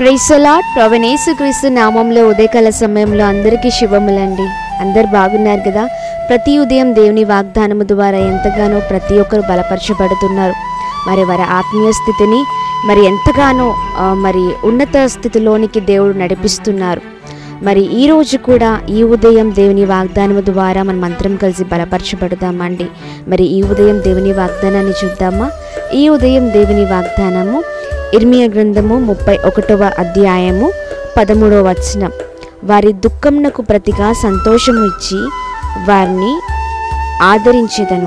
క్రైస్తలాట్ ప్రవణేశుక్రీస్తు నామంలో ఉదయకాల సమయంలో అందరికీ శుభములండి అందరు బాగున్నారు కదా ప్రతి ఉదయం దేవుని వాగ్దానము ద్వారా ఎంతగానో ప్రతి ఒక్కరు బలపరచబడుతున్నారు మరి వారి ఆత్మీయ స్థితిని మరి ఎంతగానో ఆ, మరి ఉన్నత స్థితిలోనికి దేవుడు నడిపిస్తున్నారు మరి ఈ రోజు కూడా ఈ ఉదయం దేవుని వాగ్దానము ద్వారా మనం మంత్రం కలిసి బలపరచబడదామండి మరి ఈ ఉదయం దేవుని వాగ్దానాన్ని చూద్దామా ఈ ఉదయం దేవుని వాగ్దానము ఇర్మియా గ్రంథము ముప్పై ఒకటవ అధ్యాయము పదమూడవ వచనం వారి దుఃఖంనకు ప్రతిగా సంతోషము ఇచ్చి వారిని ఆదరించేదను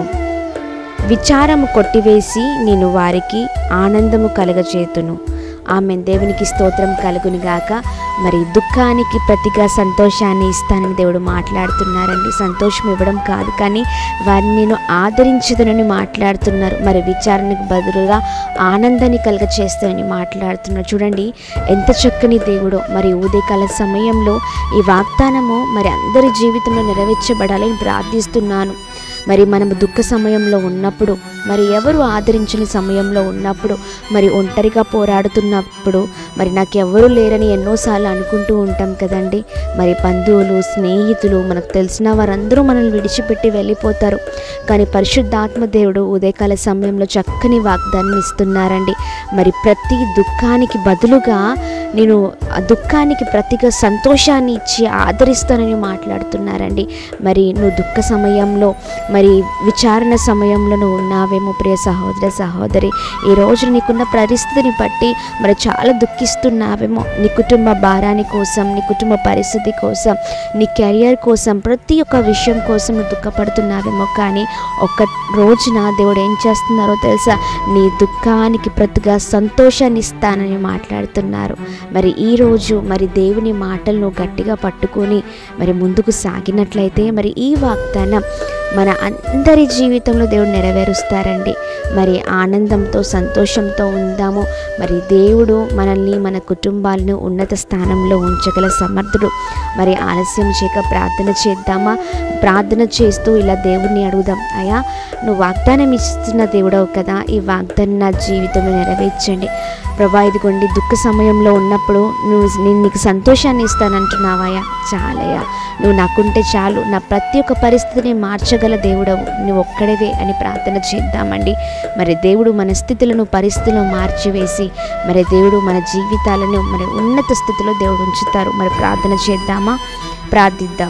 విచారము కొట్టివేసి నేను వారికి ఆనందము కలగచేతును ఆమె దేవునికి స్తోత్రం కలుగును గాక మరి దుఃఖానికి ప్రతిగా సంతోషాన్ని ఇస్తానని దేవుడు మాట్లాడుతున్నారండి సంతోషం ఇవ్వడం కాదు కానీ వారిని నేను ఆదరించదనని మాట్లాడుతున్నారు మరి విచారణకు బదులుగా ఆనందాన్ని కలగ చేస్తానని మాట్లాడుతున్నారు చూడండి ఎంత చక్కని దేవుడో మరి ఉదయకాల సమయంలో ఈ వాగ్దానము మరి అందరి జీవితంలో నెరవేర్చబడాలని ప్రార్థిస్తున్నాను మరి మనము దుఃఖ సమయంలో ఉన్నప్పుడు మరి ఎవరు ఆదరించని సమయంలో ఉన్నప్పుడు మరి ఒంటరిగా పోరాడుతున్నప్పుడు మరి నాకు ఎవరు లేరని ఎన్నోసార్లు అనుకుంటూ ఉంటాం కదండి మరి బంధువులు స్నేహితులు మనకు తెలిసిన వారందరూ మనల్ని విడిచిపెట్టి వెళ్ళిపోతారు కానీ పరిశుద్ధాత్మ దేవుడు ఉదయకాల సమయంలో చక్కని వాగ్దానం ఇస్తున్నారండి మరి ప్రతి దుఃఖానికి బదులుగా నేను ఆ దుఃఖానికి ప్రతిగా సంతోషాన్ని ఇచ్చి ఆదరిస్తానని మాట్లాడుతున్నారండి మరి నువ్వు దుఃఖ సమయంలో మరి విచారణ సమయంలో నువ్వు ఉన్నావేమో ప్రియ సహోదర సహోదరి ఈ రోజు నీకున్న పరిస్థితిని బట్టి మరి చాలా దుఃఖిస్తున్నావేమో నీ కుటుంబ భారాని కోసం నీ కుటుంబ పరిస్థితి కోసం నీ కెరియర్ కోసం ప్రతి ఒక్క విషయం కోసం నువ్వు దుఃఖపడుతున్నావేమో కానీ ఒక్క రోజున దేవుడు ఏం చేస్తున్నారో తెలుసా నీ దుఃఖానికి ప్రతిగా సంతోషాన్ని ఇస్తానని మాట్లాడుతున్నారు మరి ఈరోజు మరి దేవుని మాటలను గట్టిగా పట్టుకొని మరి ముందుకు సాగినట్లయితే మరి ఈ వాగ్దానం మన అందరి జీవితంలో దేవుడు నెరవేరుస్తారండి మరి ఆనందంతో సంతోషంతో ఉందాము మరి దేవుడు మనల్ని మన కుటుంబాలను ఉన్నత స్థానంలో ఉంచగల సమర్థుడు మరి ఆలస్యం చేయక ప్రార్థన చేద్దామా ప్రార్థన చేస్తూ ఇలా దేవుణ్ణి అడుగుదాం అయ్యా నువ్వు వాగ్దానం ఇస్తున్న దేవుడవు కదా ఈ వాగ్దానం నా జీవితంలో నెరవేర్చండి ప్రభా ఇదిగోండి దుఃఖ సమయంలో ఉన్నప్పుడు నువ్వు నేను నీకు సంతోషాన్ని ఇస్తానంటున్నావయ్యా చాలయ్యా నువ్వు నాకుంటే చాలు నా ప్రతి ఒక్క పరిస్థితిని మార్చగల దేవుడవు నువ్వు ఒక్కడవే అని ప్రార్థన చేద్దామండి మరి దేవుడు మన స్థితులను పరిస్థితులను మార్చివేసి మరి దేవుడు మన జీవితాలను మరి ఉన్నత స్థితిలో దేవుడు ఉంచుతారు మరి ప్రార్థన చేద్దామా ప్రార్థిద్దాం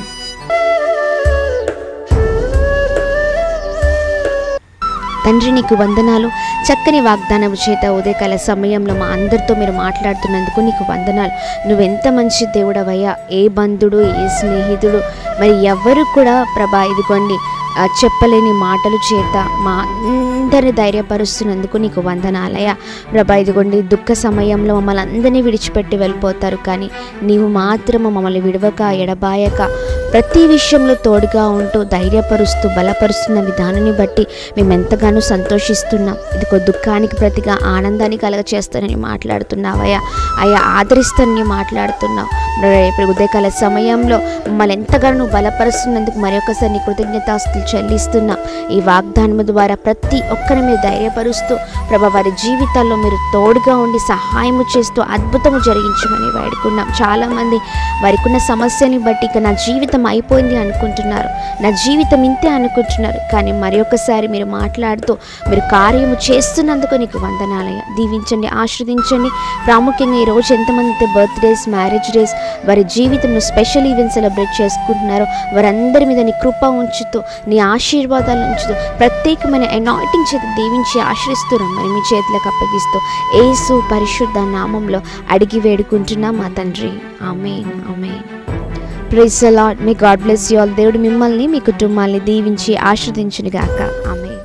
తండ్రి నీకు వందనాలు చక్కని వాగ్దానము చేత ఉదయకాల సమయంలో మా అందరితో మీరు మాట్లాడుతున్నందుకు నీకు వందనాలు నువ్వెంత మంచి దేవుడవయ్యా ఏ బంధుడు ఏ స్నేహితుడు మరి ఎవరు కూడా ప్రభా ఇదిగోండి ఆ, చెప్పలేని మాటలు చేత మా అందరి ధైర్యపరుస్తున్నందుకు నీకు వందనాలయ ప్రభా ఇదిగోండి దుఃఖ సమయంలో మమ్మల్ని అందరినీ విడిచిపెట్టి వెళ్ళిపోతారు కానీ నీవు మాత్రము మమ్మల్ని విడవక ఎడబాయక ప్రతి విషయంలో తోడుగా ఉంటూ ధైర్యపరుస్తూ బలపరుస్తున్న విధానాన్ని బట్టి మేము ఎంతగానో సంతోషిస్తున్నాం ఇదిగో దుఃఖానికి ప్రతిగా ఆనందాన్ని కలగ చేస్తానని మాట్లాడుతున్నావయ్యా అయ్యా ఆదరిస్తానని మాట్లాడుతున్నావు మరి ఇప్పుడు ఉదయకాల సమయంలో మమ్మల్ని ఎంతగానో నువ్వు బలపరుస్తున్నందుకు మరొకసారి నీ కృతజ్ఞతాస్తులు చెల్లిస్తున్నాం ఈ వాగ్దానం ద్వారా ప్రతి ఒక్కరిని మీరు ధైర్యపరుస్తూ ప్రభా వారి జీవితాల్లో మీరు తోడుగా ఉండి సహాయము చేస్తూ అద్భుతము జరిగించమని వేడుకున్నాం చాలామంది వారికి ఉన్న సమస్యని బట్టి ఇక నా జీవితం అయిపోయింది అనుకుంటున్నారు నా జీవితం ఇంతే అనుకుంటున్నారు కానీ మరి ఒకసారి మీరు మాట్లాడుతూ మీరు కార్యము చేస్తున్నందుకు నీకు వందనాలయ దీవించండి ఆశ్రదించండి ప్రాముఖ్యంగా ఈ రోజు ఎంతమంది అయితే బర్త్డేస్ మ్యారేజ్ డేస్ వారి జీవితంలో స్పెషల్ ఈవెంట్ సెలబ్రేట్ చేసుకుంటున్నారో వారందరి మీద నీ కృప ఉంచుతూ నీ ఆశీర్వాదాలు ఉంచుతూ ప్రత్యేకమైన అనాయిటింగ్ చేత దీవించి ఆశ్రయిస్తున్నాం మరి మీ చేతులకు అప్పగిస్తూ ఏసు పరిశుద్ధ నామంలో అడిగి వేడుకుంటున్నాం మా తండ్రి amen amen praise lord may God bless you all దేవుడు మిమ్మల్ని మీ కుటుంబాన్ని దీవించి ఆశ్రదించును గాక ఆమె